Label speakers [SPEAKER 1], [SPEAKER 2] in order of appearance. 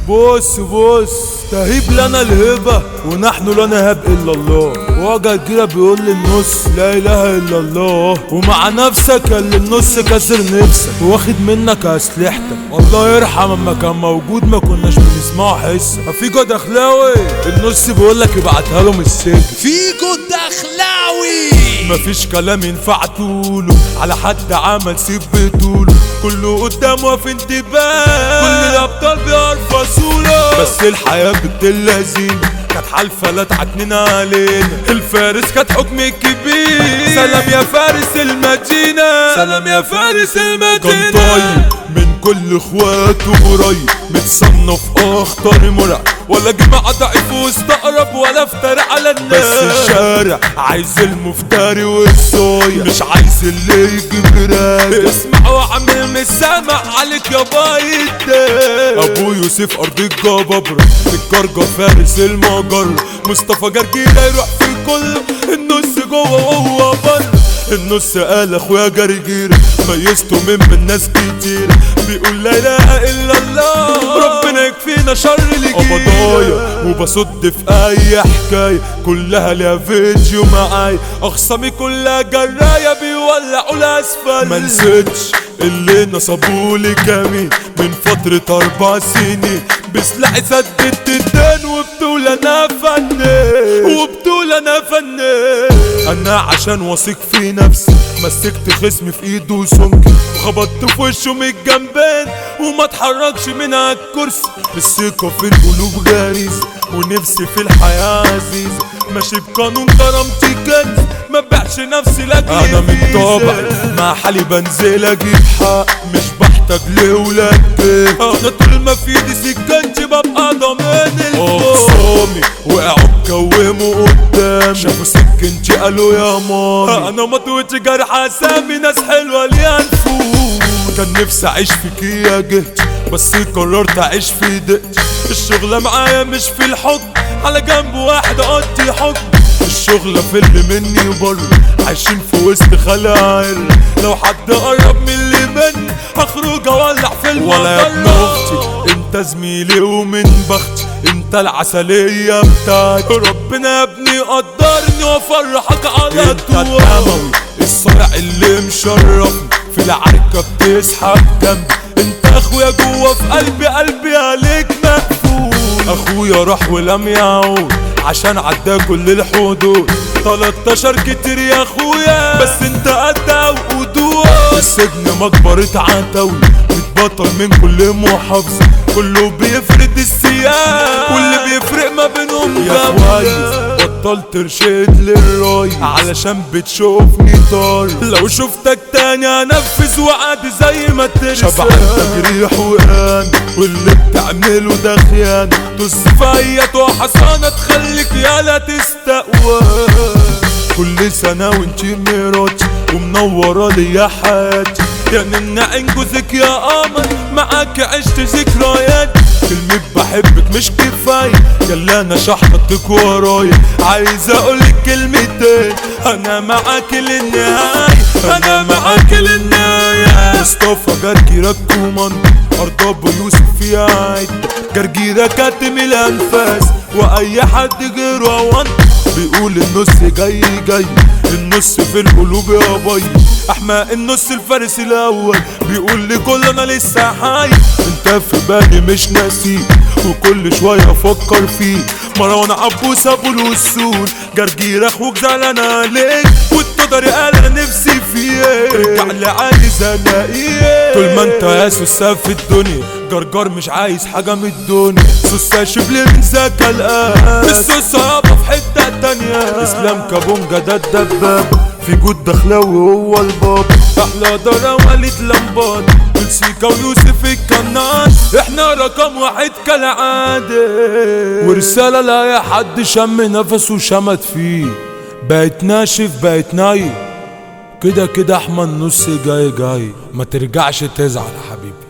[SPEAKER 1] بص بص تهيب لنا الهبة ونحن لا نهب إلا الله وجه كده بيقول للنص لا إله إلا الله ومع نفسك اللي النص كسر نفسك واخد منك أسلحتك الله يرحم اما كان موجود ما كناش بنسمعه حس فيجو دخلاوي النص بيقول لك ابعتها له من السجن
[SPEAKER 2] فيجو الدخلاوي
[SPEAKER 1] مفيش كلام ينفع تقوله على حد عمل سيب بطوله كله قدامه في انتباه كل الابطال بيرفصوا له بس الحياه بنت اللذين كانت حالفه لا تعكنين علينا الفارس كانت حكم كبير سلام يا فارس المدينه سلام يا فارس المدينه كان طيب من كل اخواته قريب متصنف اخطر مرعب ولا جماعة ضعيف واستقرب ولا افترى على الناس بس الشارع عايز المفتري والصايع مش عايز اللي يجيب راجع اسمع واعمل مش سامع عليك يا بايت ابو يوسف ارض الجبابرة الجرجر فارس المجر مصطفى جرجيرة يروح في كله النص جوه وهو بره النص قال اخويا جرجيرة ميزته من من ناس كتير بيقول لا اله الا الله ربنا يكفينا شر اللي قبضايا وبصد في اي حكاية كلها ليها فيديو معايا اخصامي كلها جراية بيولعوا الاسفل ما نسيتش اللي نصبولي كمين من فترة اربع سنين بسلاحي سددت الدين وبطول انا فنان وبطول انا فنان انا عشان واثق في نفسي مسكت خصمي في ايده سمكي وخبطت في وشه من الجنبين وما اتحركش من على الكرسي الثقة في القلوب غريزة ونفسي في الحياة عزيزة ماشي بقانون كرامتي كنز ما بيعش نفسي لاجل انا من طبعي مع حالي بنزل اجيب حق مش بحتاج لولاد انا طول ما في ايدي سكنتي ببقى ضامن اخصامي وقعوا اتكوموا قدام شافوا سكنتي قالوا يا مامي انا مضويت جرح اسامي ناس حلوه ليها نفوس كان نفسي اعيش فيك يا جهتي بس قررت اعيش في دقتي الشغلة معايا مش في الحكم على جنب واحد اقضي حكم الشغلة في اللي مني وبره عايشين في وسط خلاعر لو حد قرب من اللي مني هخرج اولع في المطر ولا يا ابن اختي انت زميلي ومن بختي انت العسلية بتاعتي ربنا يا ابني قدرني وافرحك على طول انت الدموي الصرع اللي مشرفني في العركة بتسحب جنبي انت اخويا جوا في قلبي قلبي عليك مقفول اخويا راح ولم يعود عشان عدى كل الحدود 13 كتير يا اخويا بس انت قد وقدود السجن مقبرة عتاوي بتبطل من كل محافظة كله بيفرد السياق واللي بيفرق ما بينهم يا كويس بطل ترشد للراي علشان بتشوفني طار لو شفتك تاني انفذ وعد زي ما ترسل شبعان تجريح وقان واللي بتعمله ده خيانة طز فيت وحصانة تخليك يالا تستقوى كل سنة وانتي مراتي ومنورة ليا حياتي يا ننا انجوزك يا قمر معاك عشت ذكريات كلمة بحبك مش كفاية يلا انا شحطتك ورايا عايز اقولك كلمتين انا معاك للنهاية انا معاك للنهاية مصطفى جرجيرك كومان ارض ابو يوسف فيها عيد جرجيرة كاتم الانفاس واي حد غيره وان بيقول النص جاي جاي النص في القلوب يا باي احمى النص الفارس الاول بيقول لي كل انا لسه حي انت في بالي مش ناسي وكل شويه افكر فيه مروان عبوس ابو الوصول جرجير اخوك زعلان عليك والتقدر قال انا نفسي فيه ارجع لي عايز الاقيه طول ما انت يا سوسة في الدنيا جرجر مش عايز حاجة من الدنيا سوسة شبلي من ذاك الآن السوسة يابا في حتة تانية اسلام كابونجا ده الدباب في جود دخلاوي هو الباب احلى دارة وليد لمبات والسيكا ويوسف الكنان احنا رقم واحد كالعادة ورسالة لاي حد شم نفسه وشمت فيه بقت ناشف بقت نايم كده كده احمد نص جاي جاي ما ترجعش تزعل يا حبيبي